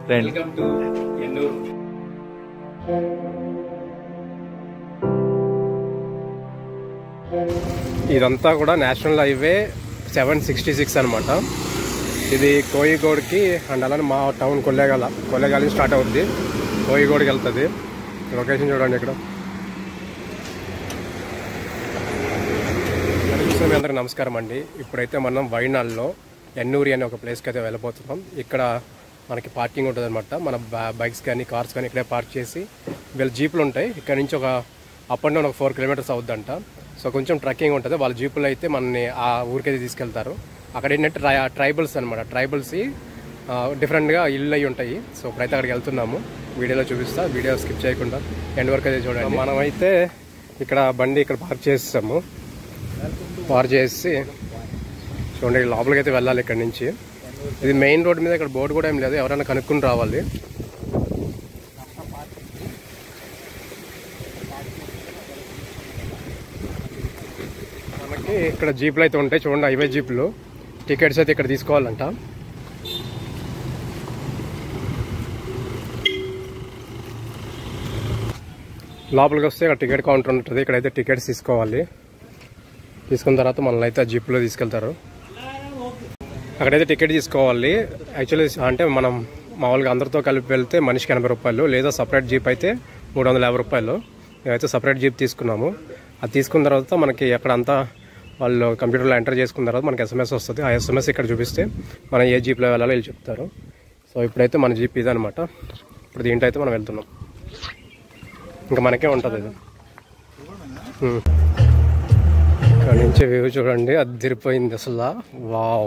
రండి welcome to Ennooru ఇదంతా కూడా national highway seven sixty six అనమాట ఇది కోయిగోడ్కి అండ్ అలానే మా టౌన్ కొల్లేగాల కొల్లేగాల నుంచి స్టార్ట్ అవుద్ది కోయిగోడ్కి వెళ్తుంది లొకేషన్ చూడండి ఇక్కడ చూసిన మీ అందరికి నమస్కారం అండి ఇప్పుడైతే మనం వైనాల్లో ఎన్నూరి అనే ఒక ప్లేస్కి అయితే వెళ్ళిపోతున్నాం ఇక్కడ మనకి పార్కింగ్ ఉంటుంది అనమాట మన బైక్స్ కానీ కార్స్ కానీ ఇక్కడే పార్క్ చేసి వీళ్ళ జీపులు ఉంటాయి ఇక్కడ నుంచి ఒక అప్ అండ్ డౌన్ ఒక ఫోర్ కిలోమీటర్స్ అవుద్దంట సో కొంచెం ట్రెక్కింగ్ ఉంటుంది వాళ్ళ జీపులు అయితే మనని ఆ ఊరికైతే తీసుకెళ్తారు అక్కడ ఏంటంటే ట్రై ట్రైబల్స్ అనమాట ట్రైబల్స్ డిఫరెంట్గా ఇల్లు అయి ఉంటాయి సో ఇప్పుడైతే అక్కడికి వెళ్తున్నాము వీడియోలో చూపిస్తా వీడియో స్కిప్ చేయకుండా ఎండ్ వరకు అయితే చూడండి మనమైతే ఇక్కడ బండి ఇక్కడ పార్క్ చేస్తాము పార్క్ చేసి చూడండి లోపలికి అయితే వెళ్ళాలి ఇక్కడ నుంచి ఇది మెయిన్ రోడ్ మీద ఇక్కడ బోర్డు కూడా ఏం లేదు ఎవరైనా కనుక్కుని రావాలి మనకి ఇక్కడ జీపులు అయితే ఉంటాయి చూడండి హైవే జీపులు టికెట్స్ అయితే ఇక్కడ తీసుకోవాలంట లోపలికి వస్తే ఇక్కడ టికెట్ కౌంటర్ ఉంటుంది ఇక్కడైతే టికెట్స్ తీసుకోవాలి తీసుకున్న తర్వాత మనల్ని అయితే ఆ జీప్లో తీసుకెళ్తారు అక్కడైతే టికెట్ తీసుకోవాలి యాక్చువల్లీ అంటే మనం మామూలుగా అందరితో కలిపి వెళ్తే మనిషికి ఎనభై రూపాయలు లేదా సపరేట్ జీప్ అయితే మూడు వందల యాభై రూపాయలు మేమైతే సపరేట్ జీప్ తీసుకున్నాము అది తీసుకున్న తర్వాత మనకి అక్కడంతా వాళ్ళు కంప్యూటర్లో ఎంటర్ చేసుకున్న తర్వాత మనకి ఎస్ఎంఎస్ వస్తుంది ఆ ఎస్ఎంఎస్ ఇక్కడ చూపిస్తే మనం ఏ జీప్లో వెళ్ళాలో వీళ్ళు చెప్తారు సో ఇప్పుడైతే మన జీప్ ఇదనమాట ఇప్పుడు దీంట్లో అయితే మనం వెళ్తున్నాం ఇంకా మనకే ఉంటుంది ఇది ఉమ్. ఇక్కడ నుంచి వ్యూ చూడండి అదిరిపోయింది అసలు వావ్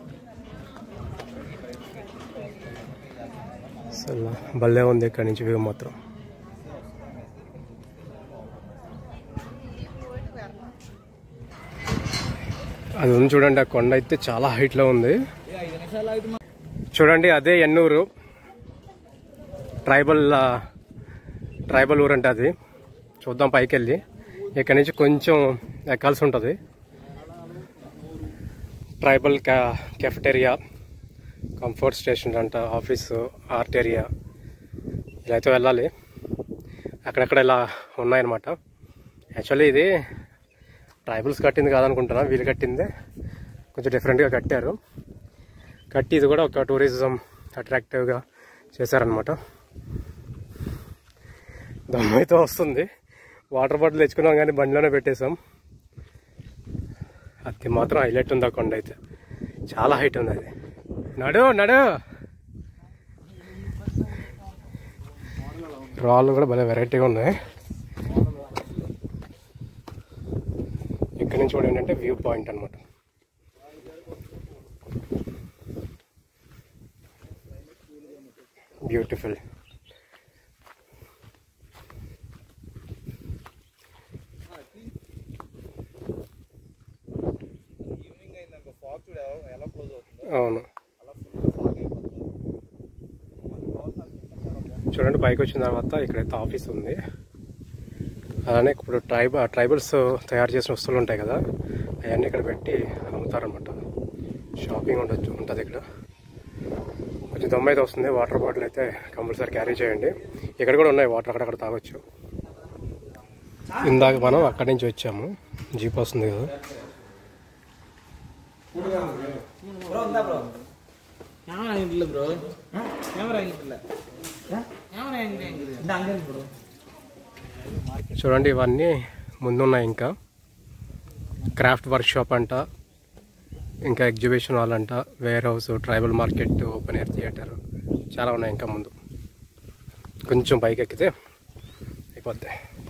అసలు భలే ఉంది ఇక్కడ నుంచి వ్యూ మాత్రం అది ఉంది చూడండి ఆ కొండ అయితే చాలా హైట్ లో ఉంది చూడండి అదే ఎన్నూరు ట్రైబల్ ఆ, ట్రైబల్ ఊరు అంటే అది చూద్దాం పైకి వెళ్ళి ఇక్కడ నుంచి కొంచెం ఎక్కాల్సి ఉంటుంది ట్రైబల్ కా కెఫెటేరియా కంఫర్ట్ స్టేషన్ అంట ఆఫీసు ఆర్ట్ ఏరియా ఇలా అయితే వెళ్ళాలి అక్కడక్కడ ఇలా ఉన్నాయన్నమాట యాక్చువల్లీ ఇది ట్రైబల్స్ కట్టింది కాదనుకుంటున్నా వీళ్ళు కట్టిందే కొంచెం డిఫరెంట్గా కట్టారు కట్టి ఇది కూడా ఒక టూరిజం అట్రాక్టివ్గా చేశారనమాట దమ్మైతే వస్తుంది వాటర్ బాటిల్ తెచ్చుకున్నాం కానీ బండిలోనే పెట్టేశాం అది మాత్రం హైలైట్ ఉంది ఆ కొండ అయితే చాలా హైట్ ఉంది అది నడు నడు రాళ్ళు కూడా భలే వెరైటీగా ఉన్నాయి ఇక్కడ నుంచి కూడా ఏంటంటే వ్యూ పాయింట్ అనమాట బ్యూటిఫుల్ అవును చూడండి పైకి వచ్చిన తర్వాత ఇక్కడైతే ఆఫీస్ ఉంది అలానే ఇప్పుడు ట్రైబ ట్రైబల్స్ తయారు చేసిన వస్తువులు ఉంటాయి కదా అవన్నీ ఇక్కడ పెట్టి అమ్ముతారనమాట షాపింగ్ ఉండొచ్చు ఉంటుంది ఇక్కడ కొంచెం దమ్మ అయితే వస్తుంది వాటర్ బాటిల్ అయితే కంపల్సరీ క్యారీ చేయండి ఇక్కడ కూడా ఉన్నాయి వాటర్ అక్కడక్కడ తాగొచ్చు ఇందాక మనం అక్కడి నుంచి వచ్చాము జీప్ వస్తుంది కదా ಕ್ಯಾಮರಾ ಆಗಿಲ್ಲ ಬ್ರೋ ಕ್ಯಾಮರಾ ಆಗಿಲ್ಲ ಕ್ಯಾಮರಾ ಹೆಂಗೆ ಹೆಂಗಿದೆ ಹಂಗೆ ಬ್ರೋ చూడండి ఇవన్నీ ముందున్నాయి ఇంకా క్రాఫ్ట్ వర్క్ షాప్ అంట ఇంకా ఎగ్జిబిషన్ హాల్ అంట warehouse tribal market open air theatre చాలా ఉన్నాయి ఇంకా ముందు కొంచెం పైకి ఎక్కితే అయిపోద్ది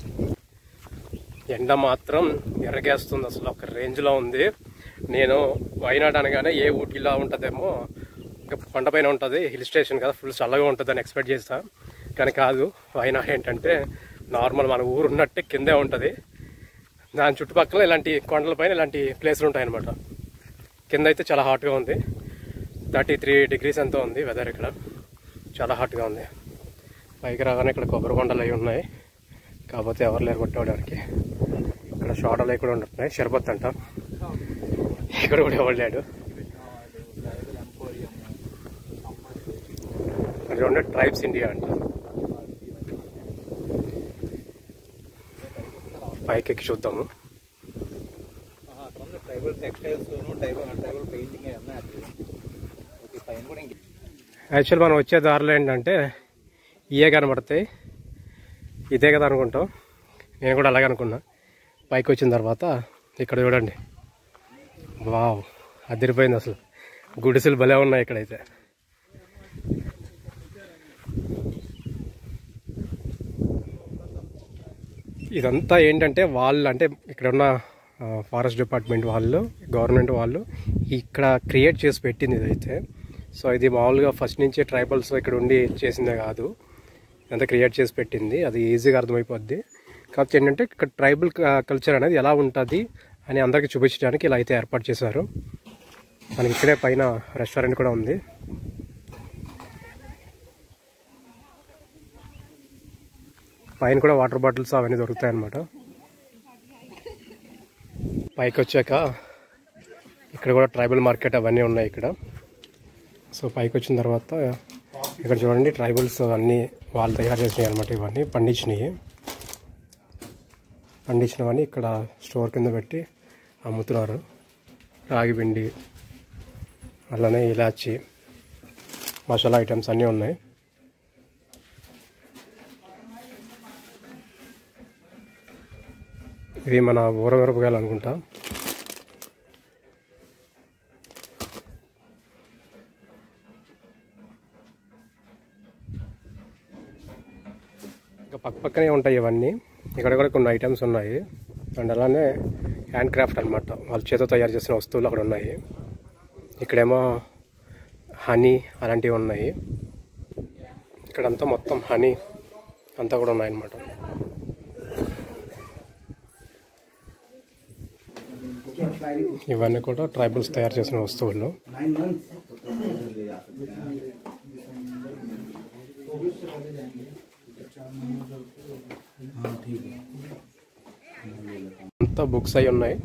ఎండ మాత్రం ఎర్రగేస్తుంది అసలు ఒక రేంజ్లో ఉంది నేను వైనాడ్ అనగానే ఏ ఊటీలా ఉంటుందేమో ఇంకా కొండపైన ఉంటుంది హిల్ స్టేషన్ కదా ఫుల్ చల్లగా ఉంటుందని ఎక్స్పెక్ట్ చేస్తా కానీ కాదు వైనాడ్ ఏంటంటే నార్మల్ మన ఊరు ఉన్నట్టే కిందే ఉంటుంది దాని చుట్టుపక్కల ఇలాంటి కొండలపైన ఇలాంటి ప్లేస్లు ఉంటాయన్నమాట కింద అయితే చాలా హాట్గా ఉంది థర్టీ త్రీ డిగ్రీస్ ఎంతో ఉంది వెదర్ ఇక్కడ చాలా హాట్గా ఉంది పైకి రాగానే ఇక్కడ కొబ్బరి కొండలు అవి ఉన్నాయి కాకపోతే ఎవరు లేరు కొట్టేవాడికి ఇక్కడ షార్టలు అవి కూడా ఉంటున్నాయి షర్బత్ అంట ఇక్కడ కూడా ఎవరు లేడు ఇక్కడ చూడండి ట్రైబ్స్ ఇండియా అంట పైకి ఎక్కి చూద్దాము అక్కడ ఉంది tribal textiles tribal tribal painting ఉన్నాయి ఓకే పైన కూడా ఇంక యాక్చువల్ మనం వచ్చే దారిలో ఏంటంటే ఇయే కనబడతాయి ఇదే కదా అనుకుంటాం నేను కూడా అలాగే అనుకున్నా పైకి వచ్చిన తర్వాత ఇక్కడ చూడండి వావ్ అదిరిపోయింది అసలు గుడిసెలు భలే ఉన్నాయి ఇక్కడైతే ఇదంతా ఏంటంటే వాళ్ళు అంటే ఇక్కడ ఉన్న ఫారెస్ట్ డిపార్ట్మెంట్ వాళ్ళు గవర్నమెంట్ వాళ్ళు ఇక్కడ క్రియేట్ చేసి పెట్టింది ఇదైతే సో ఇది మామూలుగా ఫస్ట్ నుంచి ట్రైబల్స్ ఇక్కడ ఉండి చేసిందే కాదు ఇదంతా క్రియేట్ చేసి పెట్టింది అది ఈజీగా అర్థమైపోద్ది కాకపోతే ఏంటంటే ఇక్కడ ట్రైబల్ కల్చర్ అనేది ఎలా ఉంటుంది అని అందరికీ చూపించడానికి ఇలా అయితే ఏర్పాటు చేశారు మనకి ఇక్కడే పైన రెస్టారెంట్ కూడా ఉంది పైన కూడా వాటర్ బాటిల్స్ అవన్నీ దొరుకుతాయి అన్నమాట పైకి వచ్చాక ఇక్కడ కూడా ట్రైబల్ మార్కెట్ అవన్నీ ఉన్నాయి ఇక్కడ సో పైకి వచ్చిన తర్వాత ఇక్కడ చూడండి ట్రైబల్స్ అన్నీ వాళ్ళు తయారు చేసినాయి అనమాట ఇవన్నీ పండించినవి పండించినవన్నీ ఇక్కడ స్టోర్ కింద పెట్టి అమ్ముతున్నారు రాగి పిండి అలానే ఇలాచి మసాలా ఐటమ్స్ అన్నీ ఉన్నాయి ఇది మన ఊరమిరపకాయలు అనుకుంటా ఇంకా పక్క పక్కనే ఉంటాయి ఇవన్నీ ఇక్కడ కూడా కొన్ని ఐటమ్స్ ఉన్నాయి అండ్ అలానే హ్యాండ్ క్రాఫ్ట్ అనమాట వాళ్ళ చేతితో తయారు చేసిన వస్తువులు అక్కడ ఉన్నాయి ఇక్కడేమో హనీ అలాంటివి ఉన్నాయి ఇక్కడంతా మొత్తం హనీ అంతా కూడా ఉన్నాయన్నమాట ఇవన్నీ కూడా ట్రైబల్స్ తయారు చేసిన వస్తువులు అంతా బుక్స్ అయి ఉన్నాయి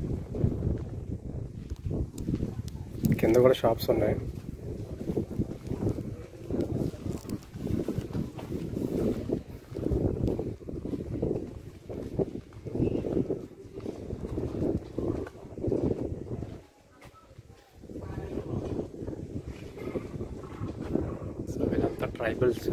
కింద కూడా షాప్స్ ఉన్నాయి సో వీళ్ళంతా ట్రైబల్స్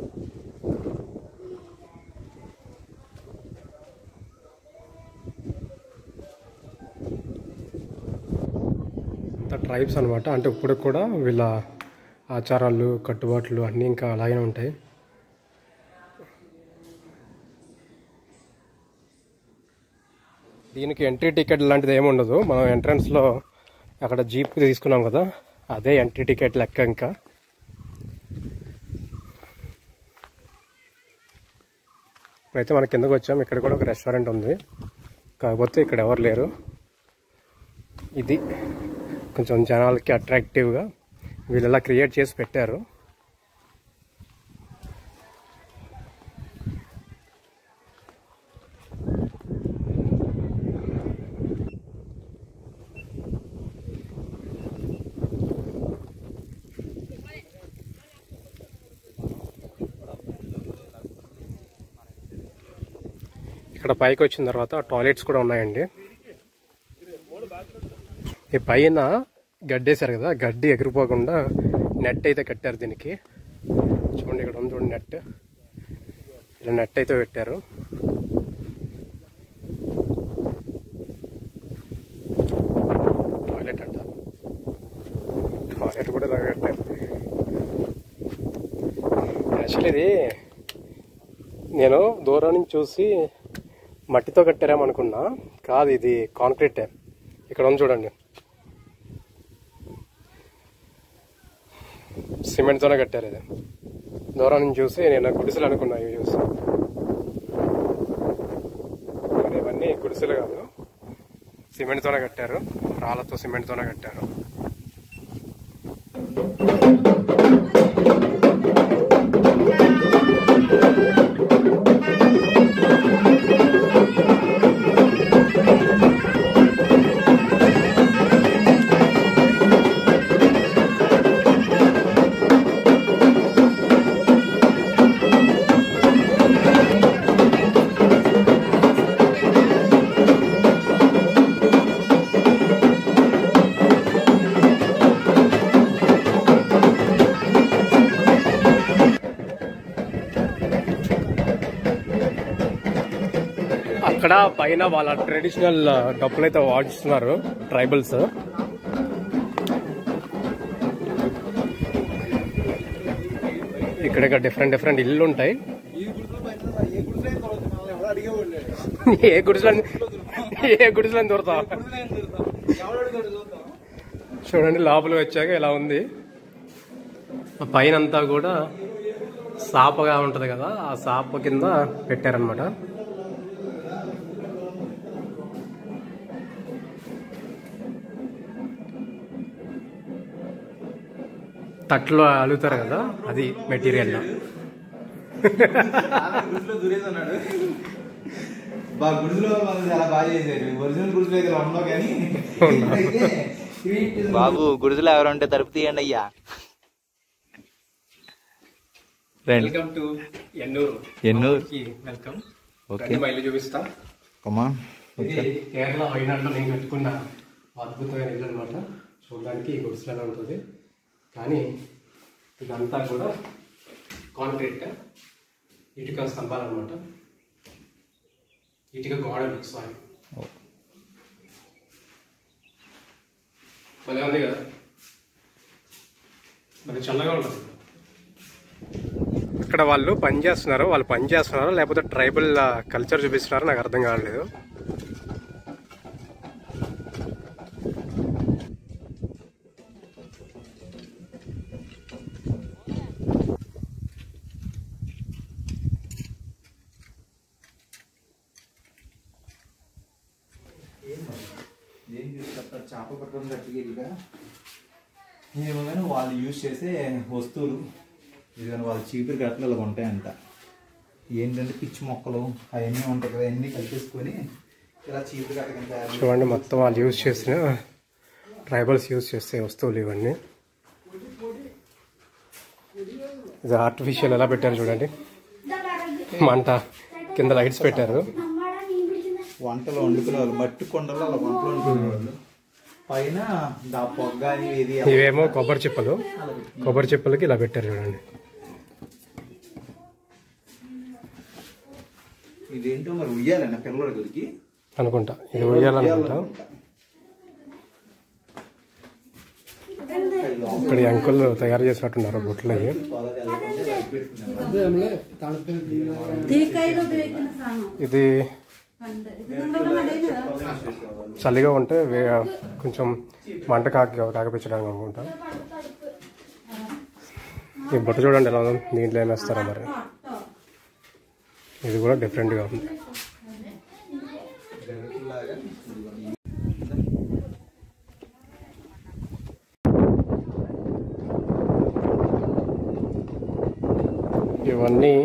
అంతా ట్రైబ్స్ అనమాట అంటే ఇప్పుడు కూడా వీళ్ళ ఆచారాలు కట్టుబాట్లు అన్నీ ఇంకా అలాగే ఉంటాయి దీనికి ఎంట్రీ టికెట్ లాంటిది ఏమి ఉండదు మనం ఎంట్రన్స్లో అక్కడ జీప్ తీసుకున్నాం కదా అదే ఎంట్రీ టికెట్ లెక్క ఇంకా ఇప్పుడైతే మన కిందకు వచ్చాం ఇక్కడ కూడా ఒక రెస్టారెంట్ ఉంది కాకపోతే ఇక్కడ ఎవరు లేరు ఇది కొంచెం జనాలకి అట్రాక్టివ్గా వీళ్ళు ఎలా క్రియేట్ చేసి పెట్టారు ఇక్కడ పైకి వచ్చిన తర్వాత టాయిలెట్స్ కూడా ఉన్నాయండి ఈ పైన గడ్డేశారు కదా గడ్డి ఎగిరిపోకుండా నెట్ అయితే కట్టారు దీనికి చూడండి ఇక్కడ ఉంది చూడండి నెట్ ఇలా నెట్ అయితే పెట్టారు టాయిలెట్ అంట టాయిలెట్ కూడా ఇలా కట్టారు యాక్చువల్లీ ఇది నేను దూరం నుంచి చూసి మట్టితో కట్టారేమో అనుకున్నా కాదు ఇది కాంక్రీటే ఇక్కడ ఉంది చూడండి సిమెంట్తోనే కట్టారు ఇది దూరం నుంచి చూసి నేను గుడిసెలు అనుకున్నా ఇవి చూసి మరి ఇవన్నీ గుడిసెలు కాదు సిమెంట్తోనే కట్టారు రాళ్ళతో సిమెంట్తోనే కట్టారు అక్కడ పైన వాళ్ళ ట్రెడిషనల్ డప్పులు అయితే వాడిస్తున్నారు ట్రైబల్స్ ఇక్కడ ఇక్కడ డిఫరెంట్ డిఫరెంట్ ఇల్లు ఉంటాయి ఈ గుడిలో పైన ఏ గుడిలో ఏం దొరకదు మనల్ని ఎవరు అడిగేవాళ్ళు ఏ గుడిసెలో ఏ గుడిసెలో దొరుకుతాం గుడిలో ఏం దొరుకుతాం ఎవరు అడిగాడు చూద్దాం చూడండి లోపలికి వచ్చాక ఇలా ఉంది ఆ పైన అంతా కూడా సాపగా ఉంటది కదా ఆ సాప కింద పెట్టారనమాట తట్లో అలుగుతారు కదా అది మెటీరియల్ గుడిలో దూరేది అన్నాడు బా గుడిలో వాళ్ళు చాలా బాగా చేశారు ఒరిజినల్ గుడిలో అయితే ఉండవు కానీ బాబు గుడిలో ఎవరంటే తలుపు తీయండి అయ్యా రండి welcome to Ennooru Ennooru. Welcome okay మా ఇల్లు చూపిస్తా కమా ఇది కేరళ వైనాడులో నేను కట్టుకున్న అద్భుతమైన ఇల్లు అనమాట చూడడానికి ఈ గుడిసెలానే ఉంటుంది కానీ ఇదంతా కూడా కాంక్రీట్ ఇటుక స్తంభాలు అనమాట ఇటుక గోడలు సారీ భలే ఉంది కదా మరి చల్లగా ఉంటుంది ఇక్కడ వాళ్ళు పని చేస్తున్నారు వాళ్ళు పని చేస్తున్నారు లేకపోతే ట్రైబల్ కల్చర్ చూపిస్తున్నారు నాకు అర్థం కావట్లేదు ఏం తీసుకొస్తారు చేప పట్టడం గట్టిగా ఏమైనా వాళ్ళు యూజ్ చేసే వస్తువులు ఇదిగోని వాళ్ళ చీపురు గట్టలు ఇలా ఉంటాయంట ఏంటంటే పిచ్చి మొక్కలు అవన్నీ ఉంటాయి కదా అవన్నీ కలిపేసుకొని ఇలా చీపురు గట్ట కింద తయారు చేసి- చూడండి మొత్తం వాళ్ళు యూజ్ చేసిన ట్రైబల్స్ యూజ్ చేసే వస్తువులు ఇవన్నీ ఇది ఆర్టిఫిషియల్ ఎలా పెట్టారు చూడండి మంట కింద లైట్స్ పెట్టారు వంటలు వండుకునే వాళ్ళు మట్టి కొండలో అలా వంటలు వండుకునే వాళ్ళు పైన దా పొగ అని ఇది ఇవేమో కొబ్బరి చిప్పలు కొబ్బరి చిప్పలకి ఇలా పెట్టారు చూడండి ఇదేంటో మరి ఉయ్యాలన్న పిల్లలకి అనుకుంటా ఇది ఉయ్యాలనుకుంటా ఇక్కడ ఈ అంకుల్ తయారు చేసినట్టున్నారు బుట్టలు అవి తీకాయలో దొరికిన సామాన్ ఇది ఇది కూడా మళ్ళీ చలిగా ఉంటే వే- కొంచెం మంట కాకి కాకపించడానికి అనుకుంటా ఈ బుట్ట చూడండి ఎలా ఉంది దీంట్లో ఏం వేస్తారో మరి ఇది కూడా డిఫరెంట్గా ఉంది ఇవన్నీ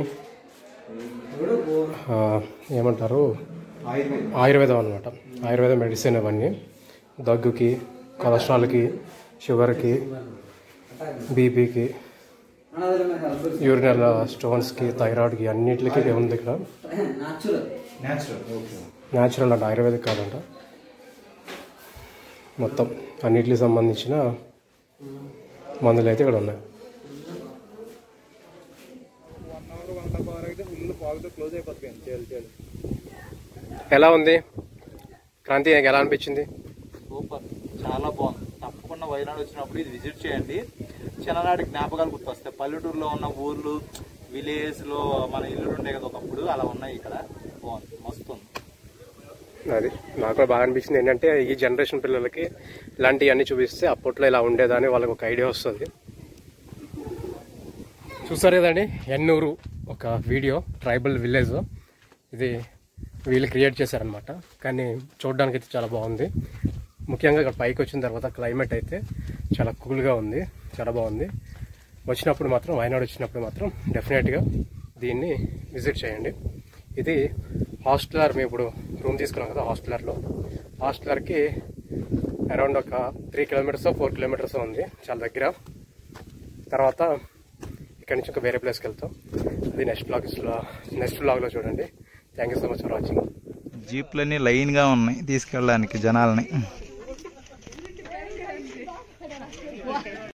ఆ, ఏమంటారు ఆయుర్వేదం ఆయుర్వేదం అనమాట ఆయుర్వేద మెడిసిన్ ఇవన్నీ దగ్గుకి కొలెస్ట్రాల్కి షుగర్కి బీపీకి యూరినల్ స్టోన్స్కి థైరాయిడ్కి అన్నిటికి ఇది ఉంది ఇక్కడ న్యాచురల్ ఓకే న్యాచురల్ అంట ఆయుర్వేదిక్ కాదంట మొత్తం అన్నిటికి సంబంధించిన మందులు అయితే ఇక్కడ ఉన్నాయి one hour one and hour అయితే ఫుల్ పాగుతో క్లోజ్ అయిపోతుంది చేయాలి చేయాలి ఎలా ఉంది క్రాంతి నీకు ఎలా అనిపించింది సూపర్ చాలా బాగుంది తప్పకుండా వైనాడు వచ్చినప్పుడు ఇది విజిట్ చేయండి చిన్ననాటి జ్ఞాపకాలు గుర్తొస్తాయి పల్లెటూరులో ఉన్న ఊర్లు విలేజ్ లో మన ఇల్లులు ఉంటాయి కదా ఒకప్పుడు అలా ఉన్నాయి ఇక్కడ బాగుంది మస్తు ఉంది అది నాకు కూడా బాగా అనిపించింది ఏంటంటే ఈ జనరేషన్ పిల్లలకి ఇలాంటివన్నీ చూపిస్తే అప్పట్లో ఇలా ఉండేదని వాళ్ళకి ఒక ఐడియా వస్తుంది చూసారు కదండి ఎన్నూరు ఒక వీడియో ట్రైబల్ విలేజ్ ఇది వీళ్ళు క్రియేట్ చేశారనమాట కానీ చూడడానికి అయితే చాలా బాగుంది ముఖ్యంగా ఇక్కడ పైకి వచ్చిన తర్వాత క్లైమేట్ అయితే చాలా కూల్గా ఉంది చాలా బాగుంది వచ్చినప్పుడు మాత్రం వయనాడు వచ్చినప్పుడు మాత్రం డెఫినెట్గా దీన్ని విజిట్ చేయండి ఇది హాస్టలర్ మేము ఇప్పుడు రూమ్ తీసుకున్నాం కదా హాస్టలర్లో హాస్టలర్కి అరౌండ్ ఒక త్రీ కిలోమీటర్స్ ఫోర్ కిలోమీటర్స్ ఉంది చాలా దగ్గర తర్వాత ఇక్కడ నుంచి ఒక వేరే ప్లేస్కి వెళ్తాం అది నెక్స్ట్ బ్లాగ్స్లో నెక్స్ట్ బ్లాగ్లో చూడండి thank you so much for watching జీప్లన్నీ లైన్ గా ఉన్నాయి తీసుకెళ్ళడానికి జనాల్ని